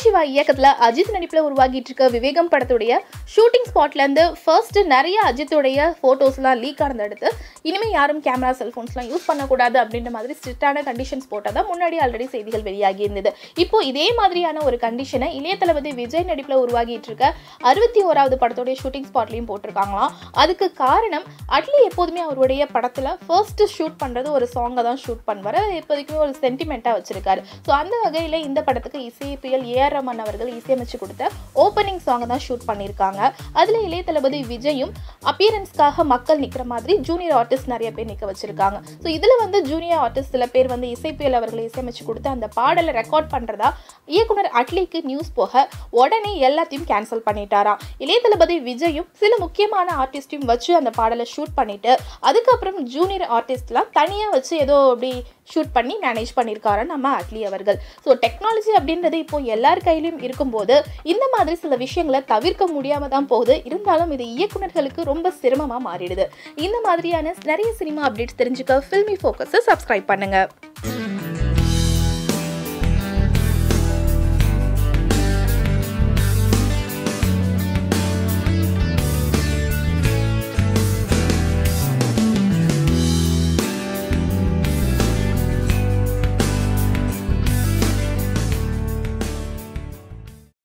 சிவா இயக்கத்தில் அஜித் நடிப்பில் உருவாகிட்டு இருக்க விவேகம் படத்துடைய ஷூட்டிங் ஸ்பாட்லேருந்து ஃபர்ஸ்ட் நிறைய அஜித்துடைய ஃபோட்டோஸ்லாம் லீக் ஆனதை அடுத்து இனிமேல் யாரும் கேமரா செல்ஃபோன்ஸ்லாம் யூஸ் பண்ணக்கூடாது அப்படின்ற மாதிரி ஸ்ட்ரிக்டான கண்டிஷன்ஸ் போட்டதா முன்னாடி ஆல்ரெடி செய்திகள் வெளியாகி இருந்தது இப்போ இதே மாதிரியான ஒரு கண்டிஷனை இளைய தளபதி விஜய் நடிப்பில் உருவாகிட்டு இருக்க அறுபத்தி ஓராவது படத்துடைய ஷூட்டிங் ஸ்பாட்லையும் போட்டிருக்காங்களாம் அதுக்கு காரணம் அட்லி எப்போதுமே அவருடைய படத்தில் ஃபர்ஸ்ட் ஷூட் பண்ணுறது ஒரு சாங்கை தான் ஷூட் பண்ணுவார் அது எப்போதைக்குமே ஒரு சென்டிமெண்ட்டாக வச்சிருக்காரு ஸோ அந்த வகையில் இந்த படத்துக்கு இசைப்பியல் ஏஆர் ரமன் அவர்கள் இசையமைச்சு கொடுத்த ஓப்பனிங் சாங்கை தான் ஷூட் பண்ணியிருக்காங்க அதில் இளைய தளபதி விஜயும் அப்பியரன்ஸ்க்காக மக்கள் நிற்கிற மாதிரி ஜூனியர் ஆர்டிஸ்ட் நிறைய பேர் நிற்க வச்சிருக்காங்க ஸோ இதில் வந்து ஜூனியர் ஆர்டிஸ்ட் சில பேர் வந்து இசைப்பியல் அவர்களை இசையமைச்சு கொடுத்து அந்த பாடலை ரெக்கார்ட் பண்ணுறதா இயக்குனர் அட்லிக்கு நியூஸ் போக உடனே எல்லாத்தையும் கேன்சல் பண்ணிட்டாராம் இளைய தளபதி விஜயும் சில முக்கியமான ஆர்டிஸ்டையும் வச்சு அந்த பாடலை ஷூட் பண்ணிட்டு அதுக்கப்புறம் ஜூனியர் ஆர்டிஸ்ட்லாம் தனியாக வச்சு ஏதோ அப்படி ஷூட் பண்ணி மேனேஜ் பண்ணியிருக்காரு நம்ம அட்லி அவர்கள் ஸோ டெக்னாலஜி அப்படின்றது இப்போ எல்லார் கையிலும் இருக்கும்போது இந்த மாதிரி சில விஷயங்களை தவிர்க்க முடியாம தான் போகுது இருந்தாலும் இது இயக்குனர்களுக்கு ரொம்ப சிரமமாக மாறிடுது இந்த மாதிரியான நிறைய சினிமா அப்டேட்ஸ் தெரிஞ்சுக்க ஃபில்மி ஃபோக்கஸை சப்ஸ்கிரைப் பண்ணுங்க